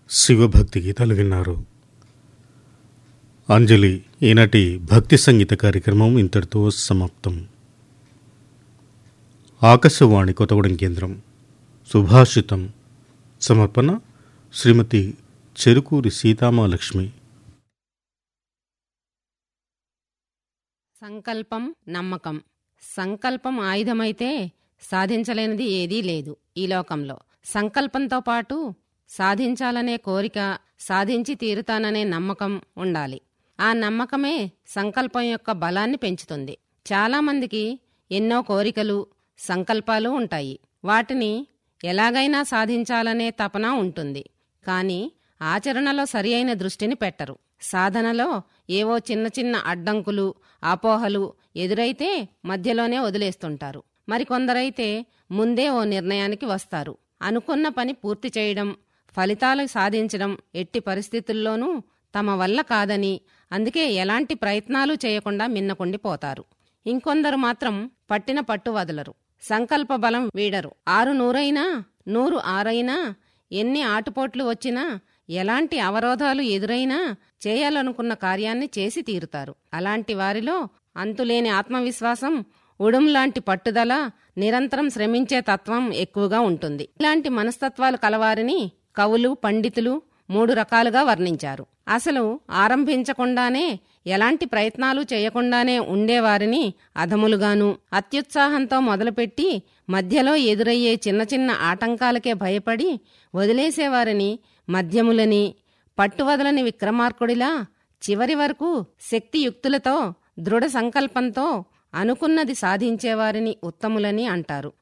శివభక్తి గీతాలు విన్నారు అంజలి ఈనాటి భక్తి సంగీత కార్యక్రమం ఇంతటితో సమాప్తం ఆకాశవాణి కొత్తగూడెం కేంద్రం సుభాషితం సమర్పణ శ్రీమతి చెరుకూరి సీతామాలక్ష్మి సంకల్పం నమ్మకం సంకల్పం ఆయుధమైతే సాధించలేనిది ఏదీ లేదు ఈ లోకంలో సంకల్పంతో పాటు సాధించాలనే కోరిక సాధించి తీరుతాననే నమ్మకం ఉండాలి ఆ నమ్మకమే సంకల్పం యొక్క బలాన్ని పెంచుతుంది చాలామందికి ఎన్నో కోరికలు సంకల్పాలు ఉంటాయి వాటిని ఎలాగైనా సాధించాలనే తపన ఉంటుంది కానీ ఆచరణలో సరి అయిన దృష్టిని పెట్టరు సాధనలో ఏవో చిన్న చిన్న అడ్డంకులు అపోహలు ఎదురైతే మధ్యలోనే వదిలేస్తుంటారు మరికొందరైతే ముందే ఓ నిర్ణయానికి వస్తారు అనుకున్న పని పూర్తి చేయడం ఫలితాలు సాధించడం ఎట్టి పరిస్థితుల్లోనూ తమ వల్ల కాదని అందుకే ఎలాంటి ప్రయత్నాలు చేయకుండా మిన్నకుండిపోతారు ఇంకొందరు మాత్రం పట్టిన పట్టు వదలరు సంకల్ప బలం వీడరు ఆరు నూరైనా నూరు ఆరైనా ఎన్ని ఆటుపోట్లు వచ్చినా ఎలాంటి అవరోధాలు ఎదురైనా చేయాలనుకున్న కార్యాన్ని చేసి తీరుతారు అలాంటి వారిలో అంతులేని ఆత్మవిశ్వాసం ఉడుంలాంటి పట్టుదల నిరంతరం శ్రమించే తత్వం ఎక్కువగా ఉంటుంది ఇలాంటి మనస్తత్వాలు కలవారిని కవులు పండితులు మూడు రకాలుగా వర్ణించారు అసలు ఆరంభించకుండానే ఎలాంటి ప్రయత్నాలు చేయకుండానే ఉండేవారిని అధములుగాను అత్యుత్సాహంతో మొదలుపెట్టి మధ్యలో ఎదురయ్యే చిన్న చిన్న ఆటంకాలకే భయపడి వదిలేసేవారిని మధ్యములని పట్టువదలని విక్రమార్కుడిలా చివరి వరకు శక్తియుక్తులతో దృఢ సంకల్పంతో అనుకున్నది సాధించేవారిని ఉత్తములని అంటారు